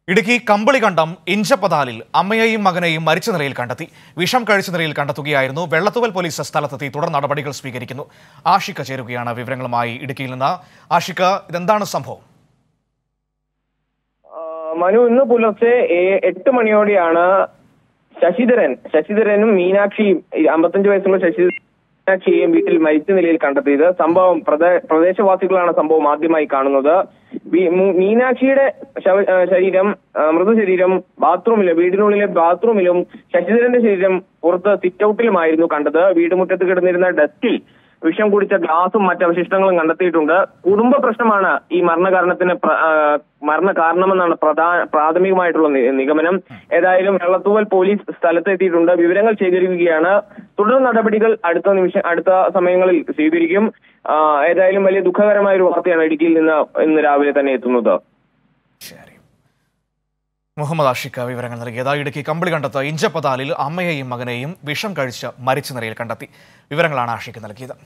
ഇടുക്കി കമ്പളികണ്ടം ഇഞ്ചപ്പതാലിൽ അമ്മയെയും മകനെയും മരിച്ച നിലയിൽ കണ്ടെത്തി വിഷം കഴിച്ച നിലയിൽ കണ്ടെത്തുകയായിരുന്നു വെള്ളത്തുവൽ പോലീസ് സ്ഥലത്തെത്തി തുടർ നടപടികൾ സ്വീകരിക്കുന്നു ആഷിക ചേരുകയാണ് വിവരങ്ങളുമായി ഇടുക്കിയിൽ നിന്ന് ആഷിക ഇതെന്താണ് സംഭവം ആ, മനു ഇന്ന് പുലർച്ചെ ഏ- എട്ട് മണിയോടെയാണ് ശശിധരൻ ശശിധരനും മീനാക്ഷിയും ഈ അമ്പത്തഞ്ച് വയസ്സുള്ള ശശി മീനാക്ഷിയെയും വീട്ടിൽ മരിച്ച നിലയിൽ കണ്ടെത്തിയത് സംഭവം പ്രദേ- പ്രദേശവാസികളാണ് സംഭവം ആദ്യമായി കാണുന്നത് വി- മു- മീനാക്ഷിയുടെ ശവ- ആ, ശരീരം ആ, മൃതശരീരം ബാത്റൂമിലും വീടിനുള്ളിലെ ബാത്റൂമിലും ശശിധരന്റെ ശരീരം പുറത്ത് സിറ്റ് ഔട്ടിലുമായിരുന്നു കണ്ടത് വീടുമുറ്റത്ത് കിടന്നിരുന്ന ഡെസ്കിൽ വിഷം കുടിച്ച ഗ്ലാസും മറ്റ് അവശിഷ്ടങ്ങളും കണ്ടെത്തിയിട്ടുണ്ട് കുടുംബ പ്രശ്നമാണ് ഈ മരണകാരണത്തിന് പ്ര- ആ, മരണ കാരണമെന്നാണ് പ്രധാന പ്രാഥമികമായിട്ടുള്ള നി- നിഗമനം ഏതായാലും വെള്ളത്തൂവൽ പോലീസ് സ്ഥലത്തെത്തിയിട്ടുണ്ട് വിവരങ്ങൾ ശേഖരിക്കുകയാണ് തുടർ നടപടികൾ അടുത്ത നിമിഷം അടുത്ത സമയങ്ങളിൽ സ്വീകരിക്കും ആ, ഏതായാലും വലിയ ദുഃഖകരമായ ഒരു വാർത്തയാണ് ഇടുക്കിയിൽ നിന്ന് ഇന്ന് രാവിലെ തന്നെ എത്തുന്നത് ശരി മുഹമ്മദ് ആഷിക വിവരങ്ങൾ നൽകിയത് ഇടുക്കി കമ്പളികണ്ടത്ത് ഇഞ്ചപ്പതാലിൽ അമ്മയെയും മകനെയും വിഷം കഴിച്ച് മരിച്ച നിലയിൽ കണ്ടെത്തി വിവരങ്ങളാണ് ആഷിക നൽകിയത്